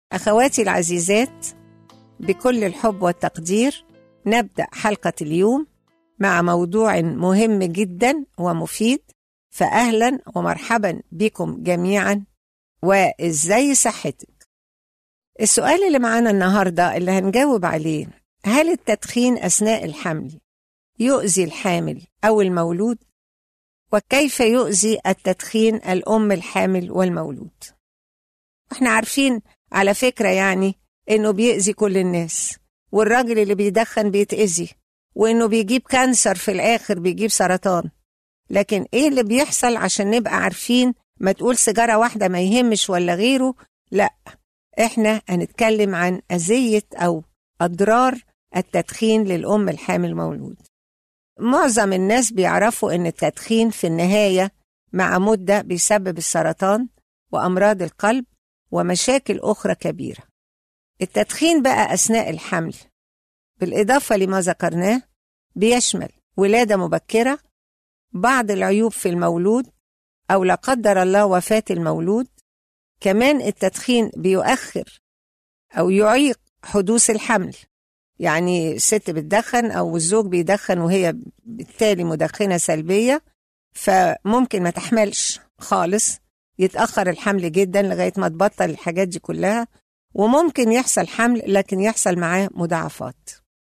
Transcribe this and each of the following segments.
أخواتي العزيزات بكل الحب والتقدير نبدأ حلقة اليوم مع موضوع مهم جدا ومفيد فأهلا ومرحبا بكم جميعا وإزاي صحتك السؤال اللي معانا النهاردة اللي هنجاوب عليه هل التدخين أثناء الحمل يؤذي الحامل أو المولود؟ وكيف يؤذي التدخين الأم الحامل والمولود؟ احنا عارفين على فكرة يعني إنه بيأذي كل الناس والراجل اللي بيدخن بيتأذي وإنه بيجيب كانسر في الآخر بيجيب سرطان لكن إيه اللي بيحصل عشان نبقى عارفين ما تقول سيجارة واحدة ما يهمش ولا غيره لا إحنا هنتكلم عن أذية أو أضرار التدخين للأم الحامل مولود معظم الناس بيعرفوا إن التدخين في النهاية مع مدة بيسبب السرطان وأمراض القلب ومشاكل أخرى كبيرة التدخين بقى أثناء الحمل بالإضافة لما ذكرناه بيشمل ولادة مبكرة بعض العيوب في المولود أو لا قدر الله وفاة المولود كمان التدخين بيؤخر أو يعيق حدوث الحمل يعني الست بتدخن أو الزوج بيدخن وهي بالتالي مدخنة سلبية فممكن ما تحملش خالص يتأخر الحمل جدا لغاية ما تبطل الحاجات دي كلها وممكن يحصل حمل لكن يحصل معاه مضاعفات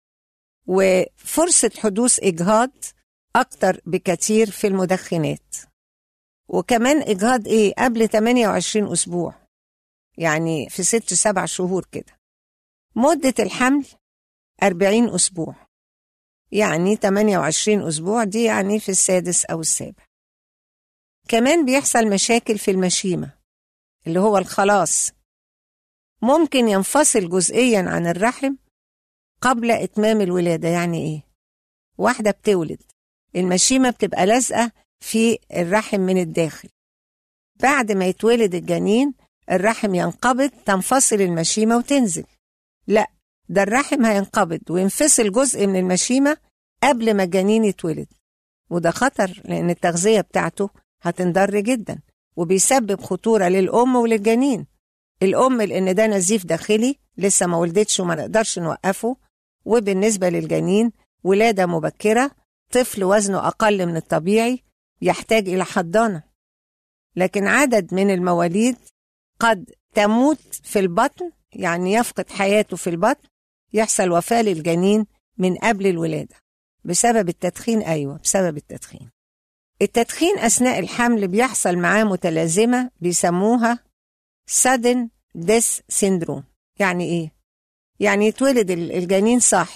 وفرصة حدوث إجهاض أكتر بكتير في المدخنات وكمان إجهاض إيه قبل 28 أسبوع يعني في ست سبع شهور كده مدة الحمل 40 أسبوع يعني 28 أسبوع دي يعني في السادس أو السابع كمان بيحصل مشاكل في المشيمة اللي هو الخلاص ممكن ينفصل جزئيا عن الرحم قبل إتمام الولادة يعني إيه؟ واحدة بتولد المشيمة بتبقى لازقة في الرحم من الداخل بعد ما يتولد الجنين الرحم ينقبض تنفصل المشيمة وتنزل لا ده الرحم هينقبض وينفصل جزء من المشيمة قبل ما الجنين يتولد وده خطر لأن التغذية بتاعته هتنضر جدا وبيسبب خطورة للأم وللجنين الأم لأن ده نزيف داخلي لسه ما ولدتش وما نقدرش نوقفه وبالنسبة للجنين ولادة مبكرة طفل وزنه أقل من الطبيعي يحتاج إلى حضانة لكن عدد من المواليد قد تموت في البطن يعني يفقد حياته في البطن يحصل وفاة للجنين من قبل الولادة بسبب التدخين أيوة بسبب التدخين التدخين أثناء الحمل بيحصل معاه متلازمة بيسموها sudden death syndrome يعني إيه؟ يعني يتولد الجنين صاحي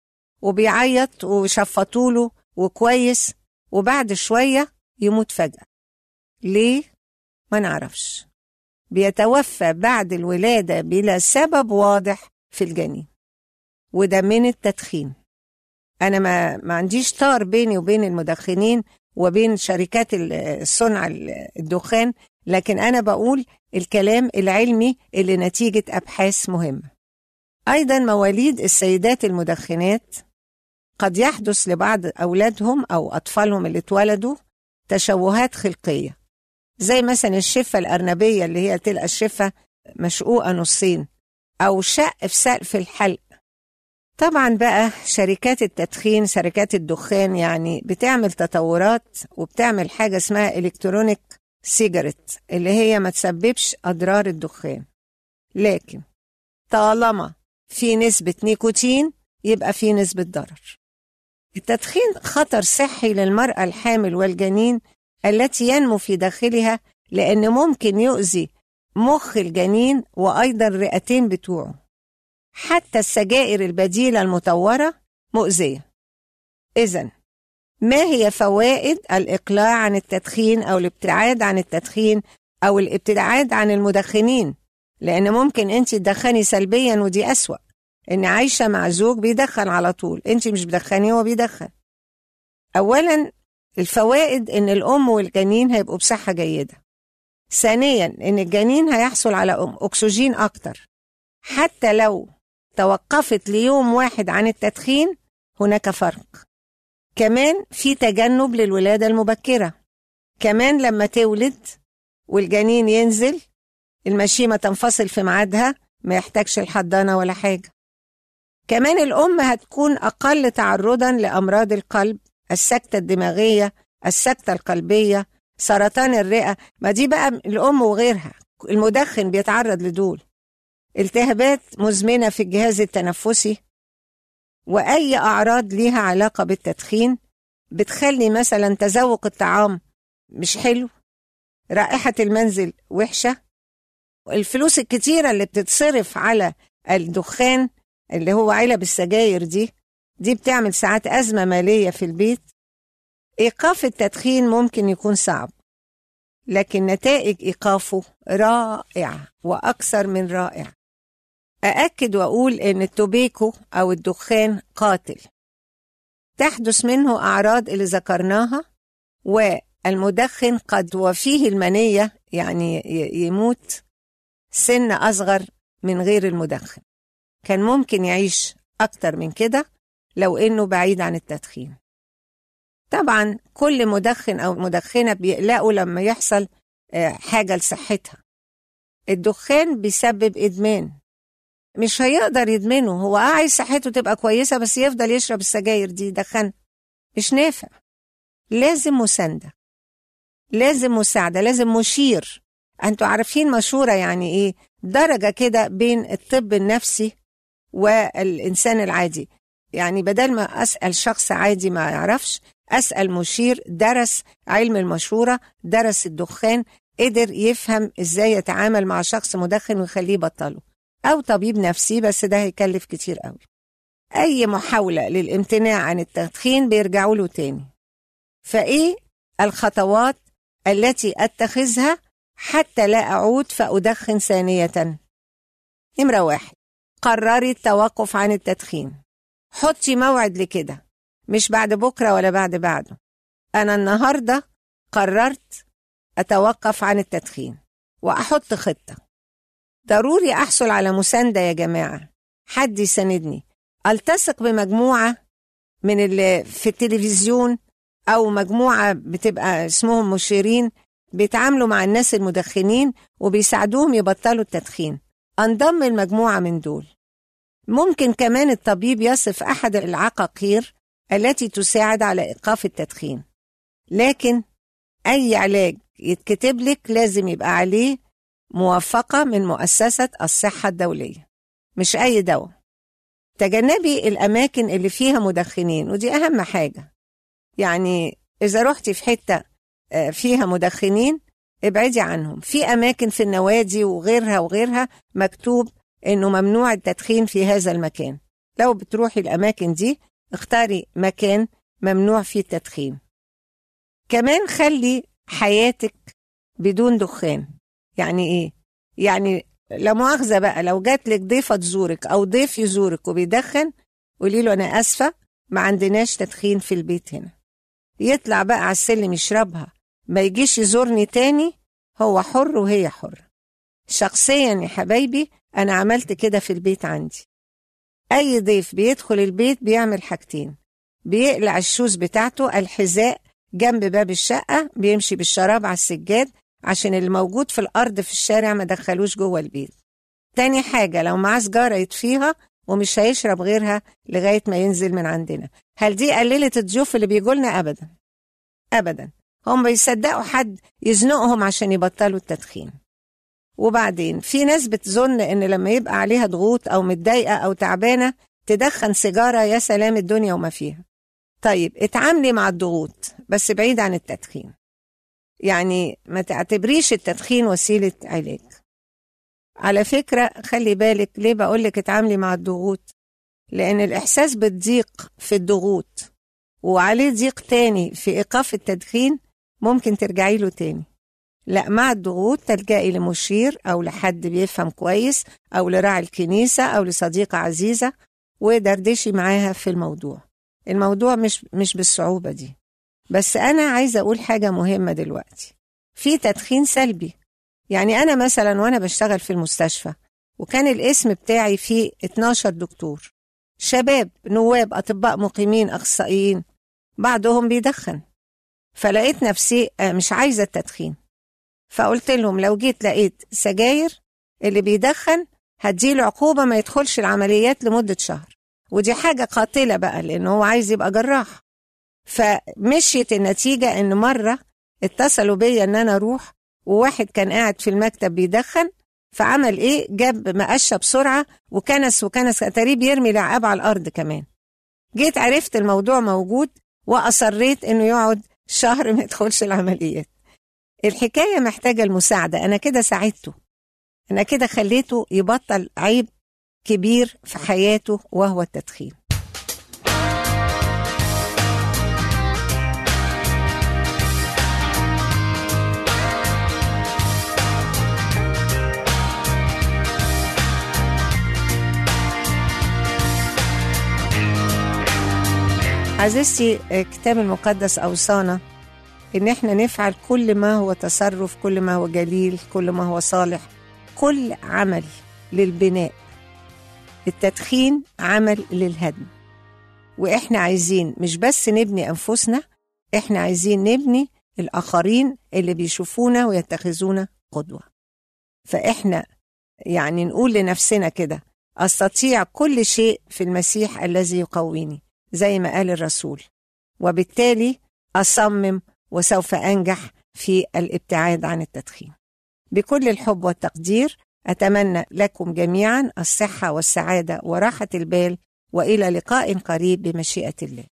وبيعيط وشفطوله وكويس وبعد شوية يموت فجأة ليه؟ ما نعرفش بيتوفى بعد الولادة بلا سبب واضح في الجنين وده من التدخين أنا ما, ما عنديش طار بيني وبين المدخنين وبين شركات الصنع الدخان لكن أنا بقول الكلام العلمي اللي نتيجة أبحاث مهمة أيضا مواليد السيدات المدخنات قد يحدث لبعض أولادهم أو أطفالهم اللي اتولدوا تشوهات خلقية زي مثلا الشفة الأرنبية اللي هي تلقى الشفة مشقوقة نصين أو شق في سقف الحلق طبعا بقى شركات التدخين شركات الدخان يعني بتعمل تطورات وبتعمل حاجة اسمها إلكترونيك سيجارت اللي هي ما تسببش أضرار الدخان لكن طالما في نسبة نيكوتين يبقى في نسبة ضرر التدخين خطر صحي للمرأة الحامل والجنين التي ينمو في داخلها لأن ممكن يؤذي مخ الجنين وأيضا الرئتين بتوعه حتى السجائر البديلة المطورة مؤذية إذا ما هي فوائد الإقلاع عن التدخين أو الابتعاد عن التدخين أو الابتعاد عن المدخنين لأن ممكن أنت تدخني سلبيا ودي أسوأ إن عايشة مع زوج بيدخن على طول أنت مش بتدخني هو بيدخن أولا الفوائد إن الأم والجنين هيبقوا بصحة جيدة ثانيا إن الجنين هيحصل على أكسجين أكتر حتى لو توقفت ليوم واحد عن التدخين هناك فرق كمان في تجنب للولادة المبكرة كمان لما تولد والجنين ينزل المشيمة تنفصل في ميعادها ما يحتاجش الحضانة ولا حاجة كمان الأم هتكون أقل تعرضا لأمراض القلب السكتة الدماغية السكتة القلبية سرطان الرئة ما دي بقى الأم وغيرها المدخن بيتعرض لدول التهابات مزمنة في الجهاز التنفسي وأي أعراض ليها علاقة بالتدخين بتخلي مثلا تذوق الطعام مش حلو رائحة المنزل وحشة الفلوس الكتيرة اللي بتتصرف على الدخان اللي هو علب السجاير دي دي بتعمل ساعات أزمة مالية في البيت إيقاف التدخين ممكن يكون صعب لكن نتائج إيقافه رائعة وأكثر من رائع أأكد وأقول إن التوبيكو أو الدخان قاتل تحدث منه أعراض اللي ذكرناها والمدخن قد وفيه المنية يعني يموت سن أصغر من غير المدخن كان ممكن يعيش أكتر من كده لو إنه بعيد عن التدخين طبعا كل مدخن أو مدخنة بيقلقوا لما يحصل حاجة لصحتها الدخان بيسبب إدمان مش هيقدر يدمنه هو عايز صحته تبقى كويسة بس يفضل يشرب السجاير دي دخن مش نافع لازم مساندة لازم مساعدة لازم مشير انتوا عارفين مشورة يعني ايه درجة كده بين الطب النفسي والإنسان العادي يعني بدل ما أسأل شخص عادي ما يعرفش أسأل مشير درس علم المشورة درس الدخان قدر يفهم إزاي يتعامل مع شخص مدخن ويخليه يبطله أو طبيب نفسي بس ده هيكلف كتير قوي أي محاولة للامتناع عن التدخين بيرجعوا له تاني فإيه الخطوات التي أتخذها حتى لا أعود فأدخن ثانية نمرة واحد قرري التوقف عن التدخين حطي موعد لكده مش بعد بكرة ولا بعد بعده أنا النهاردة قررت أتوقف عن التدخين وأحط خطة ضروري أحصل على مساندة يا جماعة حد يساندني ألتصق بمجموعة من اللي في التلفزيون أو مجموعة بتبقى اسمهم مشيرين بيتعاملوا مع الناس المدخنين وبيساعدوهم يبطلوا التدخين انضم المجموعة من دول ممكن كمان الطبيب يصف أحد العقاقير التي تساعد على إيقاف التدخين لكن أي علاج يتكتب لك لازم يبقى عليه موافقة من مؤسسة الصحة الدولية مش أي دواء تجنبي الأماكن اللي فيها مدخنين ودي أهم حاجة يعني إذا رحتي في حتة فيها مدخنين ابعدي عنهم في أماكن في النوادي وغيرها وغيرها مكتوب إنه ممنوع التدخين في هذا المكان لو بتروحي الأماكن دي اختاري مكان ممنوع فيه التدخين كمان خلي حياتك بدون دخان يعني إيه؟ يعني لا مؤاخذة بقى لو جات لك ضيفة تزورك أو ضيف يزورك وبيدخن قولي له أنا آسفة ما عندناش تدخين في البيت هنا يطلع بقى على السلم يشربها ما يجيش يزورني تاني هو حر وهي حرة شخصيا يا حبايبي أنا عملت كده في البيت عندي أي ضيف بيدخل البيت بيعمل حاجتين بيقلع الشوز بتاعته الحذاء جنب باب الشقة بيمشي بالشراب على السجاد عشان اللي موجود في الأرض في الشارع ما دخلوش جوه البيت تاني حاجة لو معاه سجارة يطفيها ومش هيشرب غيرها لغاية ما ينزل من عندنا هل دي قللت الضيوف اللي بيجولنا أبدا أبدا هم بيصدقوا حد يزنقهم عشان يبطلوا التدخين وبعدين في ناس بتظن ان لما يبقى عليها ضغوط او متضايقه او تعبانه تدخن سيجاره يا سلام الدنيا وما فيها طيب اتعاملي مع الضغوط بس بعيد عن التدخين يعني ما تعتبريش التدخين وسيله علاج على فكره خلي بالك ليه بقولك اتعاملي مع الضغوط لان الاحساس بالضيق في الضغوط وعليه ضيق تاني في ايقاف التدخين ممكن ترجعي له تاني لا مع الضغوط تلجئي لمشير أو لحد بيفهم كويس أو لراعي الكنيسة أو لصديقة عزيزة ودردشي معاها في الموضوع الموضوع مش مش بالصعوبة دي بس أنا عايزة أقول حاجة مهمة دلوقتي في تدخين سلبي يعني أنا مثلا وأنا بشتغل في المستشفى وكان الاسم بتاعي فيه 12 دكتور شباب نواب أطباء مقيمين أخصائيين بعضهم بيدخن فلقيت نفسي مش عايزة التدخين فقلت لهم لو جيت لقيت سجاير اللي بيدخن هديله عقوبة ما يدخلش العمليات لمدة شهر ودي حاجة قاتلة بقى لأنه هو عايز يبقى جراح فمشيت النتيجة إن مرة اتصلوا بيا إن أنا أروح وواحد كان قاعد في المكتب بيدخن فعمل إيه جاب مقشة بسرعة وكنس وكنس أتاريه بيرمي العقاب على الأرض كمان جيت عرفت الموضوع موجود وأصريت إنه يقعد شهر ما يدخلش العمليات الحكاية محتاجة المساعدة أنا كده ساعدته أنا كده خليته يبطل عيب كبير في حياته وهو التدخين عزيزتي الكتاب المقدس أوصانا إن إحنا نفعل كل ما هو تصرف كل ما هو جليل كل ما هو صالح كل عمل للبناء التدخين عمل للهدم وإحنا عايزين مش بس نبني أنفسنا إحنا عايزين نبني الآخرين اللي بيشوفونا ويتخذونا قدوة فإحنا يعني نقول لنفسنا كده أستطيع كل شيء في المسيح الذي يقويني زي ما قال الرسول وبالتالي أصمم وسوف أنجح في الابتعاد عن التدخين بكل الحب والتقدير أتمنى لكم جميعا الصحة والسعادة وراحة البال وإلى لقاء قريب بمشيئة الله